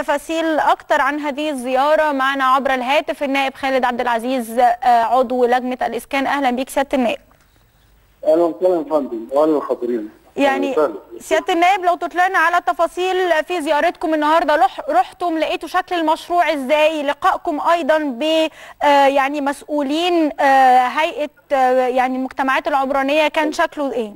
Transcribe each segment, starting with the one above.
تفاصيل اكتر عن هذه الزياره معنا عبر الهاتف النائب خالد عبد العزيز عضو لجنه الاسكان اهلا بيك سياده النائب اهلا وسهلا يا فندم واهلا حاضرين يعني سياده النائب لو تطلعنا على تفاصيل في زيارتكم النهارده رحتم لقيتوا شكل المشروع ازاي لقائكم ايضا ب يعني مسؤولين هيئه يعني المجتمعات العمرانيه كان شكله ايه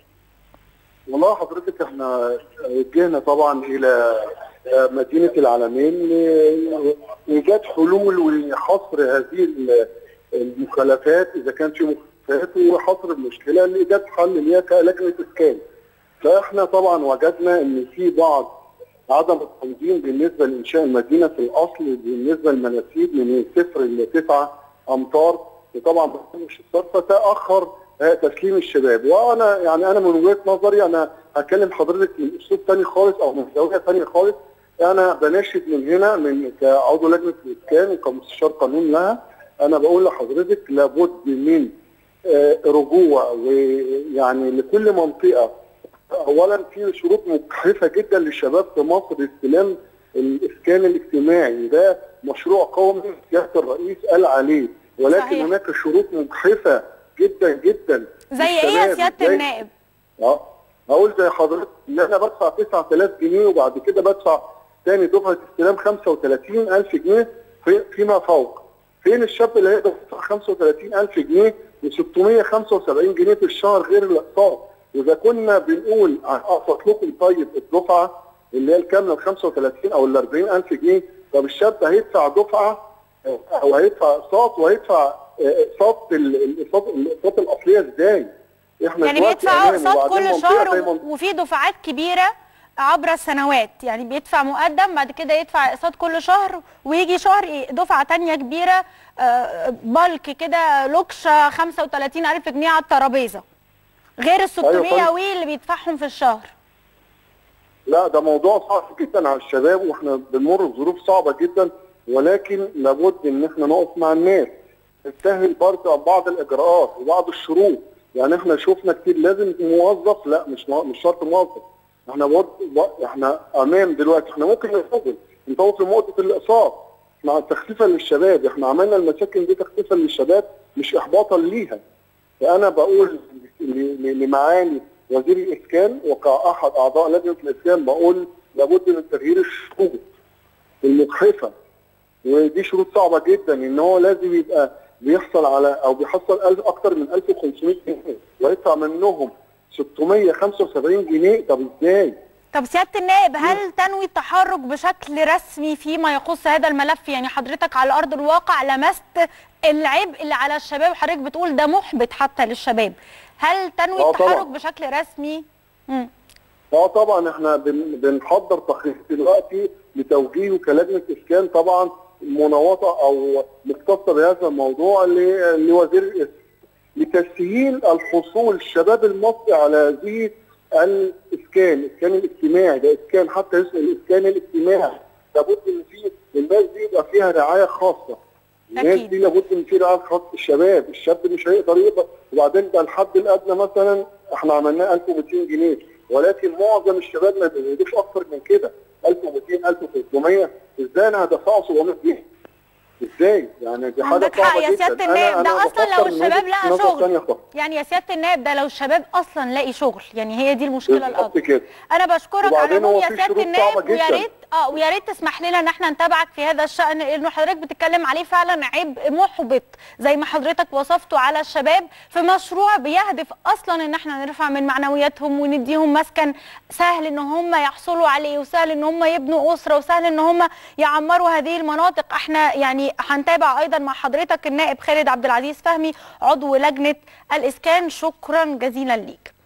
والله حضرتك احنا وجهنا طبعا الى مدينه العالمين لايجاد حلول وحصر هذه المخالفات اذا كان في مخالفات وحصر المشكله لايجاد حل ليها كلجنه اسكان. فاحنا طبعا وجدنا ان في بعض عدم التنظيم بالنسبه لانشاء المدينه في الاصل بالنسبه للمناسيب من صفر ل 9 امتار وطبعا مش الصرف فتاخر تسليم الشباب وانا يعني انا من وجهه نظري انا هكلم حضرتك من اسلوب ثاني خالص او من زاويه ثانيه خالص انا بناشد من هنا من كعضو لجنه الاسكان وكمستشار قانون لها انا بقول لحضرتك لابد من رجوع ويعني لكل منطقه اولا في شروط مجحفه جدا للشباب في مصر استلام الاسكان الاجتماعي ده مشروع قومي سياده الرئيس قال عليه ولكن صحيح. هناك شروط مجحفه جدا جدا زي ايه يا سياده النائب؟ اه هقول زي حضرتك ان انا بدفع 9000 جنيه وبعد كده بدفع تاني دفعه استلام 35000 جنيه في فيما فوق. فين الشاب اللي هيقدر يدفع 35000 جنيه و675 جنيه في الشهر غير الاقساط؟ واذا كنا بنقول اقسط لكم طيب الدفعه اللي هي الكامله ال 35 او ال 40000 جنيه طب الشاب هيدفع دفعه او هيدفع اقساط وهيدفع اقساط الاقساط الاقساط الاصليه ازاي؟ احنا يعني بيدفع اقساط كل شهر وفي دفعات كبيره عبر السنوات يعني بيدفع مقدم بعد كده يدفع اقساط كل شهر ويجي شهر دفعه ثانيه كبيره بالك كده لوكشه 35000 جنيه على الترابيزه غير ال 600 أيوة وي اللي بيدفعهم في الشهر لا ده موضوع صعب جدا على الشباب واحنا بنمر بظروف صعبه جدا ولكن لابد ان احنا نقف مع الناس نسهل برضه بعض الاجراءات وبعض الشروط يعني احنا شفنا كتير لازم موظف لا مش مش شرط موظف احنا برضه احنا امام دلوقتي احنا ممكن نطول نطول في نقطه الاقساط مع تخفيفا للشباب احنا عملنا المساكن دي تخفيفا للشباب مش احباطا ليها فانا بقول لمعالي وزير الاسكان وكاحد اعضاء لجنه الاسكان بقول لابد من تغيير الشروط المجحفه ودي شروط صعبه جدا ان هو لازم يبقى بيحصل على او بيحصل اكثر من 1500 جنيه ويدفع منهم 675 جنيه طب ازاي؟ طب سياده النائب هل تنوي التحرك بشكل رسمي فيما يخص هذا الملف يعني حضرتك على ارض الواقع لمست العبء اللي على الشباب وحضرتك بتقول ده محبط حتى للشباب هل تنوي التحرك طبعًا. بشكل رسمي؟ امم اه طبعا احنا بنحضر تقرير دلوقتي لتوجيهه كلجنه اسكان طبعا مناوطه او مختصه بهذا الموضوع لوزير الاسكان لتسهيل الحصول الشباب المصري على هذه الاسكان، الاسكان الاجتماعي ده اسكان حتى اسمه الاسكان الاجتماعي لابد ان في الناس دي يبقى فيها رعايه خاصه. الناس دي لابد ان في رعايه خاصه الشباب، الشاب مش هيقدر يقدر وبعدين ده الحد الادنى مثلا احنا عملناه 1200 جنيه ولكن معظم الشباب ما بيجيبوش اكتر من كده 1200 1300 ازاي انا هدفعه 700 جنيه؟ ازاي؟ يعني دي حاجه عندك حق يا سياده النائب ده اصلا لو الشباب لقى شغل يعني يا سياده النائب ده لو الشباب اصلا لاقي شغل يعني هي دي المشكله الاكبر انا بشكرك على العموم يا سياده النائب ويا ريت اه ويا ريت تسمح لنا ان احنا نتابعك في هذا الشان لانه حضرتك بتتكلم عليه فعلا عبء محبط زي ما حضرتك وصفته على الشباب في مشروع بيهدف اصلا ان احنا نرفع من معنوياتهم ونديهم مسكن سهل ان هم يحصلوا عليه وسهل ان هم يبنوا اسره وسهل ان هم يعمروا هذه المناطق احنا يعني هنتابع ايضا مع حضرتك النائب خالد عبد العزيز فهمي عضو لجنه الاسكان شكرا جزيلا ليك